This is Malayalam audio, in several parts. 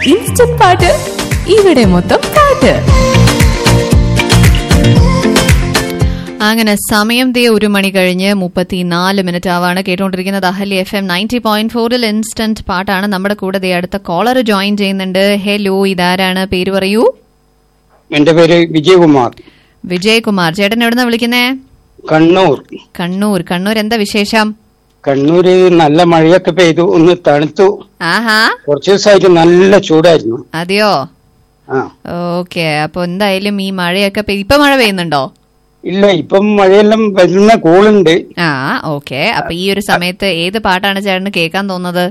ഇൻസ്റ്റന്റ് പാട്ട് ഇവിടെ മൊത്തം പാട്ട് അങ്ങനെ സമയം ദേ ഒരു മണി കഴിഞ്ഞ് മുപ്പത്തിനാല് മിനിറ്റ് ആവാണ് കേട്ടുകൊണ്ടിരിക്കുന്നത് Ahalya F M ninety point ഫോറിൽ ഇൻസ്റ്റന്റ് പാട്ടാണ് നമ്മുടെ കൂടെ ദേ അടുത്ത കോളർ ജോയിൻ ചെയ്യുന്നുണ്ട് ഹലോ ഇതാരാണ് പേര് പറയൂ എന്റെ പേര് വിജയകുമാർ വിജയ് കുമാർ ചേട്ടൻ എവിടുന്ന വിളിക്കുന്നേ കണ്ണൂർ കണ്ണൂർ കണ്ണൂർ എന്താ വിശേഷം കണ്ണൂര് നല്ല മഴയൊക്കെ പെയ്തു ഒന്ന് തണുത്തു ആഹാ കുറച്ച് ദിവസമായിട്ട് നല്ല ചൂടായിരുന്നു അതെയോ ആ ഓക്കെ അപ്പൊ എന്തായാലും ഈ മഴയൊക്കെ പെയ്- ഇപ്പൊ മഴ പെയ്യുന്നുണ്ടോ ഇല്ല ഇപ്പം മഴയെല്ലാം വരുന്ന കോളുണ്ട് ആ ഓക്കെ അപ്പൊ ഈ ഒരു സമയത്ത് ഏത് പാട്ടാണ് ചേട്ടന് കേൾക്കാൻ തോന്നുന്നത്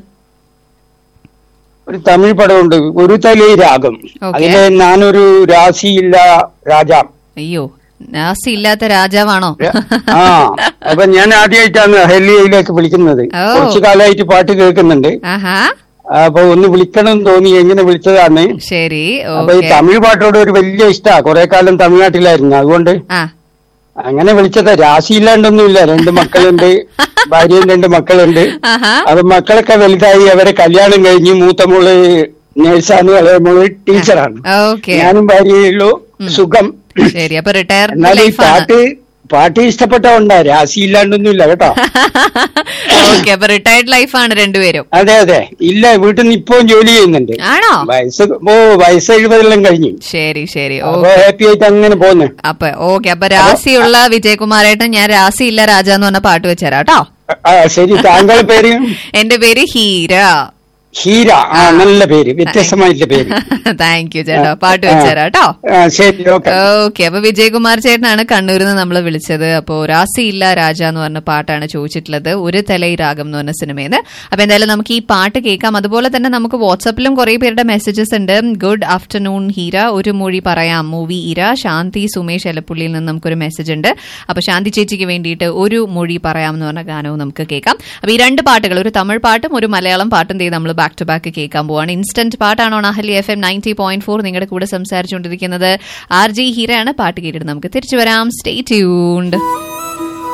ഒരു തമിഴ് പടമുണ്ട് ഒരു തലേ രാഗം Okay. അതിലെ ഞാനൊരു രാശിയില്ല രാജ അയ്യോ നാസി ഇല്ലാത്ത രാജാവാണോ ആ അപ്പൊ ഞാൻ ആദ്യമായിട്ടാണ് അഹല്യയിലേക്ക് വിളിക്കുന്നത് ഓ. കുറച്ചു കാലമായിട്ട് പാട്ട് കേൾക്കുന്നുണ്ട് ആഹാ അപ്പൊ ഒന്ന് വിളിക്കണം എന്ന് തോന്നി എങ്ങനെ വിളിച്ചതാണ് ശരി അപ്പൊ ഈ ഓക്കെ തമിഴ് പാട്ടോട് ഒരു വലിയ ഇഷ്ടാ കുറെ കാലം തമിഴ്നാട്ടിലായിരുന്നു അതുകൊണ്ട് ആ അങ്ങനെ വിളിച്ചതാ രാശിയില്ലാണ്ടൊന്നുമില്ല രണ്ട് മക്കളുണ്ട് ഭാര്യയും രണ്ട് മക്കളുണ്ട് ആഹാ അത് മക്കളൊക്കെ വലുതായി അവരെ കല്യാണം കഴിഞ്ഞ് മൂത്ത മോള് നേഴ്സാണ് ഇളയ മോള് ടീച്ചറാണ് ഓക്കെ ഞാനും ഭാര്യയുള്ളൂ സുഖം ശരി അപ്പൊ റിട്ടയർ എന്നാൽ ഈ ലൈഫാണ് പാട്ട് പാട്ട് ഇഷ്ടപ്പെട്ടോണ്ടാ രാശിയില്ലാണ്ടൊന്നുമില്ല കേട്ടോ ഓക്കെ അപ്പൊ റിട്ടയർഡ് ലൈഫാണ് രണ്ടുപേരും അതെ അതെ ഇല്ല വീട്ടിൽ നിന്ന് ഇപ്പോഴും ജോലി ചെയ്യുന്നുണ്ട് ആണോ വയസ്സ് ഓ വയസ്സ് എഴുപതെല്ലാം കഴിഞ്ഞു ശരി ശരി ഓ അപ്പൊ ഹാപ്പി ആയിട്ട് അങ്ങനെ പോന്ന് അപ്പൊ ഓക്കെ അപ്പൊ രാശിയുള്ള വിജയകുമാരേട്ടൻ ഞാൻ രാശിയില്ല രാജ എന്ന് പറഞ്ഞ പാട്ട് വെച്ചുതരാം കേട്ടോ ആ ശരി താങ്കളുടെ പേര് എന്റെ പേര് ഹീര ഹീര ആ നല്ല പേര് വ്യത്യസ്തമായിട്ടുള്ള പേര് താങ്ക് യു ചേട്ടാ പാട്ട് വെച്ചുതരാം കേട്ടോ ആ, ശരി ഓക്കെ ഓക്കെ അപ്പൊ വിജയകുമാർ ചേട്ടനാണ് കണ്ണൂരിൽ നിന്ന് നമ്മൾ വിളിച്ചത് അപ്പോ രാസിയില്ല രാജ എന്ന് പറഞ്ഞ പാട്ടാണ് ചോദിച്ചിട്ടുള്ളത് ഒരു തലൈ രാഗം എന്ന് പറഞ്ഞ സിനിമയിൽ അപ്പൊ എന്തായാലും നമുക്ക് ഈ പാട്ട് കേൾക്കാം അതുപോലെ തന്നെ നമുക്ക് വാട്സപ്പിലും കുറെ പേരുടെ മെസ്സേജസ് ഉണ്ട് ഗുഡ് ആഫ്റ്റർനൂൺ ഹീര ഒരു മൊഴി പറയാം മൂവി ഇര ശാന്തി സുമേഷ് എലപ്പുള്ളിയിൽ നിന്ന് നമുക്കൊരു മെസ്സേജ് ഉണ്ട് അപ്പൊ ശാന്തി ചേച്ചിക്ക് വേണ്ടിയിട്ട് ഒരു മൊഴി പറയാം എന്ന് പറഞ്ഞ ഗാനവും നമുക്ക് കേൾക്കാം അപ്പൊ ഈ രണ്ട് പാട്ടുകൾ ഒരു തമിഴ് പാട്ടും ഒരു മലയാളം പാട്ടും ചെയ്ത് നമ്മൾ ബാക്ക് ടു ബാക്ക് കേൾക്കാൻ പോവാണ് ഇൻസ്റ്റന്റ് പാട്ടാണോ Ahalya F M ninety point four നിങ്ങളുടെ കൂടെ സംസാരിച്ചുകൊണ്ടിരിക്കുന്നത് ആർ ജി ഹീരയാണ് പാട്ട് കേട്ടിട്ട് നമുക്ക് തിരിച്ചു വരാം സ്റ്റേ ട്യൂൺഡ്